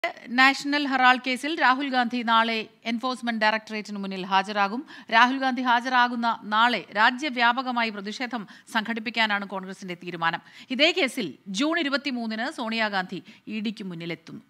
national Herald കേസിൽ രാഹുൽ ഗാന്ധി നാളെ enforcement ഡയറക്ടറേറ്റിന് മുന്നിൽ ഹാജരാകും രാഹുൽ ഗാന്ധി ഹാജരാകുന്ന നാളെ രാജ്യവ്യാപകമായി പ്രതിഷേധം സംഘടിപ്പിക്കാനാണ് കോൺഗ്രസിന്റെ തീരുമാനം ഇതേ കേസിൽ ജൂൺ ഇരുപത്തിമൂന്നിന് സോണിയാഗാന്ധി ഇ ഡിക്ക് മുന്നിലെത്തുന്നു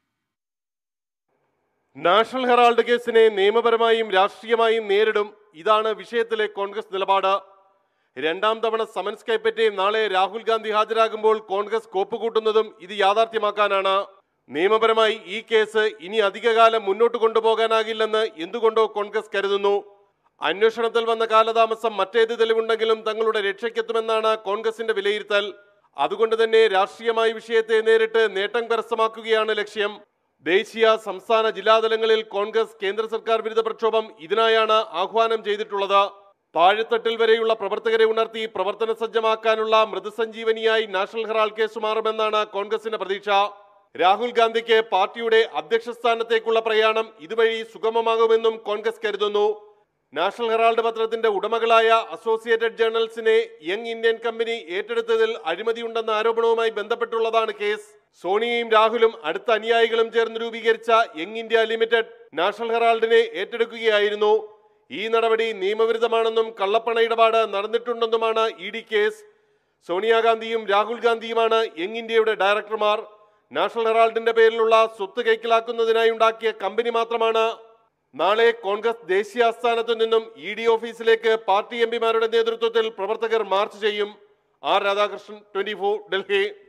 നാഷണൽ ഹെറാൾഡ് കേസിനെ നിയമപരമായും രാഷ്ട്രീയമായും നേരിടും ഇതാണ് വിഷയത്തിലെ കോൺഗ്രസ് നിലപാട് രണ്ടാം തവണ സമൻസ് കൈപ്പറ്റി നാളെ രാഹുൽ ഗാന്ധി ഹാജരാകുമ്പോൾ കോൺഗ്രസ് കോപ്പുകൂട്ടുന്നതും ഇത് യാഥാർത്ഥ്യമാക്കാനാണ് നിയമപരമായി ഈ കേസ് ഇനി അധികകാലം മുന്നോട്ട് കൊണ്ടുപോകാനാകില്ലെന്ന് എന്തുകൊണ്ടോ കോൺഗ്രസ് കരുതുന്നു അന്വേഷണത്തിൽ വന്ന കാലതാമസം മറ്റേത് തെളിവുണ്ടെങ്കിലും തങ്ങളുടെ രക്ഷയ്ക്കെത്തുമെന്നാണ് കോൺഗ്രസിന്റെ വിലയിരുത്തൽ അതുകൊണ്ട് തന്നെ രാഷ്ട്രീയമായ വിഷയത്തെ നേരിട്ട് നേട്ടം കരസ്ഥമാക്കുകയാണ് ലക്ഷ്യം ദേശീയ സംസ്ഥാന ജില്ലാതലങ്ങളിൽ കോൺഗ്രസ് കേന്ദ്ര സർക്കാർ വിരുദ്ധ പ്രക്ഷോഭം ഇതിനായാണ് ആഹ്വാനം ചെയ്തിട്ടുള്ളത് താഴെത്തട്ടിൽ വരെയുള്ള പ്രവർത്തകരെ ഉണർത്തി പ്രവർത്തന സജ്ജമാക്കാനുള്ള മൃദുസഞ്ജീവനിയായി നാഷണൽ ഹെറാൾഡ് കേസ് മാറുമെന്നാണ് കോൺഗ്രസിന്റെ പ്രതീക്ഷ രാഹുൽ ഗാന്ധിക്ക് പാർട്ടിയുടെ അധ്യക്ഷ സ്ഥാനത്തേക്കുള്ള പ്രയാണം ഇതുവഴി സുഗമമാകുമെന്നും കോൺഗ്രസ് കരുതുന്നു നാഷണൽ ഹെറാൾഡ് പത്രത്തിന്റെ ഉടമകളായ അസോസിയേറ്റഡ് ജേർണൽസിനെ യങ് ഇന്ത്യൻ കമ്പനി ഏറ്റെടുത്തതിൽ അഴിമതിയുണ്ടെന്ന ആരോപണവുമായി ബന്ധപ്പെട്ടുള്ളതാണ് കേസ് സോണിയയും രാഹുലും അടുത്ത അനുയായികളും ചേർന്ന് രൂപീകരിച്ച യങ് ഇന്ത്യ ലിമിറ്റഡ് നാഷണൽ ഹെറാൾഡിനെ ഏറ്റെടുക്കുകയായിരുന്നു ഈ നടപടി നിയമവിരുദ്ധമാണെന്നും കള്ളപ്പണ ഇടപാട് നടന്നിട്ടുണ്ടെന്നുമാണ് ഇ ഡി കേസ് സോണിയാഗാന്ധിയും രാഹുൽ ഗാന്ധിയുമാണ് യങ് ഇന്ത്യയുടെ ഡയറക്ടർമാർ നാഷണൽ ഹെറാൾഡിന്റെ പേരിലുള്ള സ്വത്ത് കൈക്കലാക്കുന്നതിനായി ഉണ്ടാക്കിയ കമ്പനി മാത്രമാണ് നാളെ കോൺഗ്രസ് ദേശീയ ആസ്ഥാനത്തു നിന്നും ഇ ഡി ഓഫീസിലേക്ക് പാർട്ടി എം പിമാരുടെ നേതൃത്വത്തിൽ പ്രവർത്തകർ മാർച്ച് ചെയ്യും ആർ രാധാകൃഷ്ണൻ ട്വന്റി ഡൽഹി